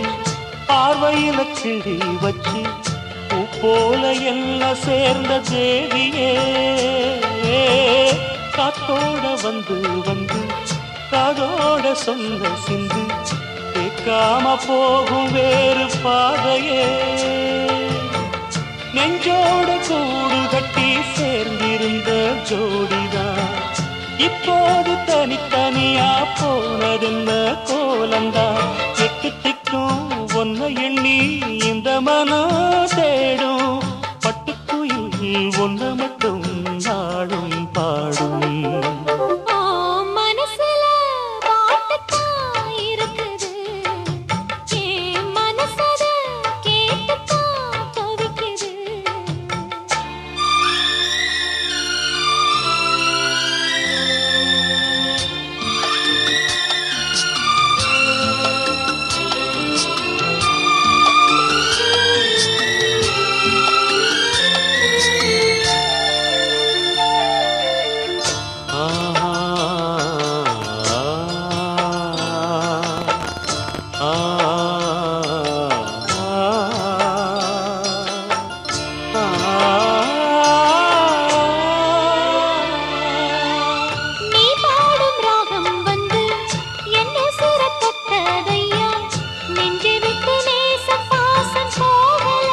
பார்வையில கிழி வச்சு பூ போல எல்லாம் சேர்ந்த தேவியே காத்தோட வந்து வந்து காதோட சொன்ன சிந்து கேட்காம போகும் வேறு பாதையே நெஞ்சோட கூடு கட்டி சேர்ந்திருந்த ஜோடிதான் இப்போது தனித்தனியா போனதென்ன கோலந்தான் எட்டு திக்கும் ஒன்ன எண்ணி இந்த மனம் தேடும் பட்டுக்குயில் ஒன்ன மட்டும் நாடும் பாடும் ஆ மனசுல பாட்டுத்தான் இருக்குது என் மனசத கேட்டுத்தான் தவிக்குது நீ பாடும் ராகம் வந்து என்ன சுர தொட்டதையா நெஞ்சை விட்டு நேச பாசம் போகல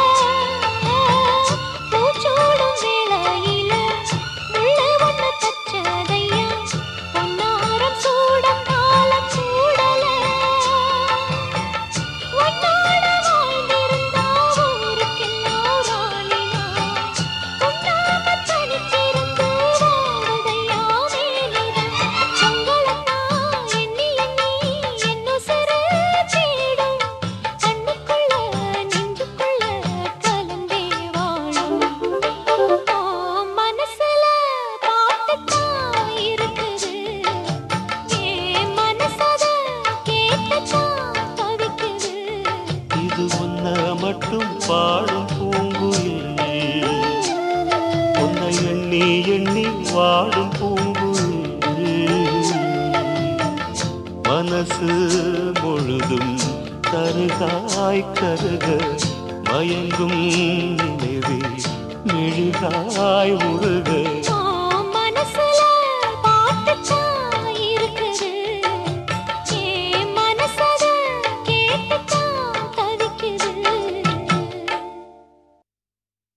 பூச்சூடும் வேளையில உள்ள ஒண்ணு தச்சதையா பொன்னாரம் சூடம் காலம் சூடல உன்னோட வாழ்ந்திருந்தா ஊருக்கெல்லாம் ராணியா உன்னாம தனிச்சிருந்து வாழுதையா மேலிடம் உங்களத்தான் எண்ணி எண்ணி என்னுசுரு தேடும் கண்ணுக்குள்ள நெஞ்சுக்குள்ள கலந்தே வாழும் ஆ, மனசுல பாட்டுத்தான் இருக்குது என் மனசத கேட்டுத்தான் தவிக்குது இது உன்ன மட்டும் பாடும் பூங்குயில் உன்னை எண்ணி எண்ணி வாடும் பூங்குயில் மனசு முழுதும் கருகாய் கருக மயங்கும் நினைவே மெழுகாய் உருக